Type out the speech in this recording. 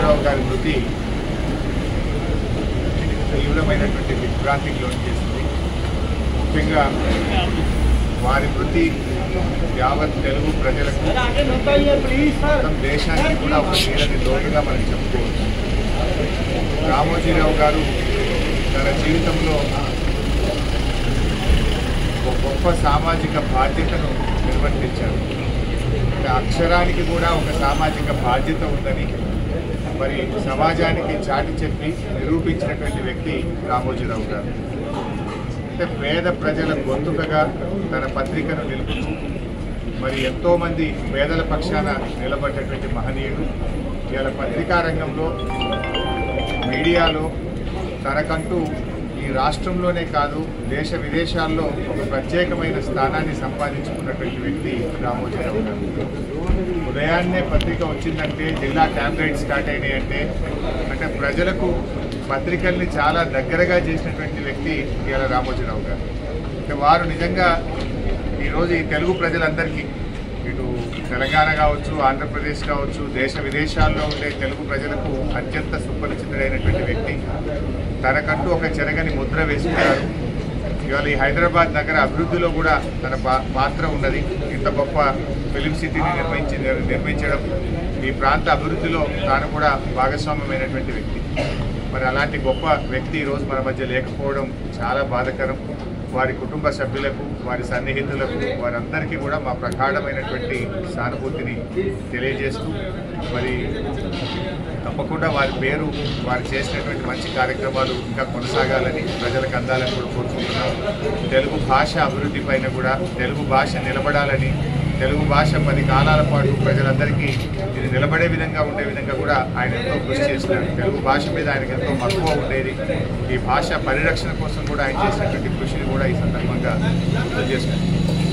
రామోజీరావు గారి మృతి తీవ్రమైనటువంటి విభ్రాంతికి లోన్ చేసింది ముఖ్యంగా వారి మృతి యావత్ తెలుగు ప్రజలకు మొత్తం దేశానికి కూడా ఒక తీరని లోటుగా మనం చెప్పుకోవచ్చు రామోజీరావు గారు తన జీవితంలో ఒక గొప్ప సామాజిక బాధ్యతను నిర్వర్తించారు అంటే అక్షరానికి కూడా ఒక సామాజిక బాధ్యత ఉందని మరి సమాజానికి చాటి చెప్పి నిరూపించినటువంటి వ్యక్తి రామోజీరావు గారు అంటే పేద ప్రజల గొంతుకగా తన పత్రికను నిలుపుతూ మరి ఎంతోమంది పేదల పక్షాన నిలబడ్డటువంటి మహనీయుడు ఇవాళ పత్రికా రంగంలో మీడియాలో తనకంటూ ఈ రాష్ట్రంలోనే కాదు దేశ విదేశాల్లో ఒక ప్రత్యేకమైన స్థానాన్ని సంపాదించుకున్నటువంటి వ్యక్తి రామోజీరావు గారు ఉదయాన్నే పత్రిక వచ్చిందంటే జిల్లా క్యాంప్ రైడ్ స్టార్ట్ అయినాయంటే అంటే ప్రజలకు పత్రికల్ని చాలా దగ్గరగా చేసినటువంటి వ్యక్తి ఇవాళ రామోజీరావు గారు అంటే వారు నిజంగా ఈరోజు ఈ తెలుగు ప్రజలందరికీ ఇటు తెలంగాణ కావచ్చు ఆంధ్రప్రదేశ్ కావచ్చు దేశ విదేశాల్లో ఉండే తెలుగు ప్రజలకు అత్యంత సుపరిచితుడైనటువంటి వ్యక్తి తనకంటూ ఒక చెరగని ముద్ర వేసుకున్నారు ఇవాళ ఈ హైదరాబాద్ నగర అభివృద్ధిలో కూడా తన పా- పాత్ర ఉన్నది ఇంత గొప్ప ఫిలిం సిటీని నిర్మించి నిర్మించడం ఈ ప్రాంత అభివృద్ధిలో తాను కూడా భాగస్వామ్యమైనటువంటి వ్యక్తి మరి అలాంటి గొప్ప వ్యక్తి ఈరోజు మన మధ్య లేకపోవడం చాలా బాధాకరం వారి కుటుంబ సభ్యులకు వారి సన్నిహితులకు వారందరికీ కూడా మా ప్రగాఢమైనటువంటి సానుభూతిని తెలియజేస్తూ మరి తప్పకుండా వారి పేరు వారు చేసినటువంటి మంచి కార్యక్రమాలు ఇంకా కొనసాగాలని ప్రజలకు అందాలని కూడా కోరుకుంటున్నాం తెలుగు భాష అభివృద్ధి పైన కూడా తెలుగు భాష నిలబడాలని తెలుగు భాష పది కాలాల పాటు ప్రజలందరికీ ఇది నిలబడే విధంగా ఉండే విధంగా కూడా ఆయన ఎంతో కృషి చేసినారు తెలుగు భాష మీద ఆయనకు ఎంతో మక్కువ ఉండేది ఈ భాష పరిరక్షణ కోసం కూడా ఆయన చేసినటువంటి కృషిని కూడా ఈ సందర్భంగా గుర్తు చేసుకుంటున్నాం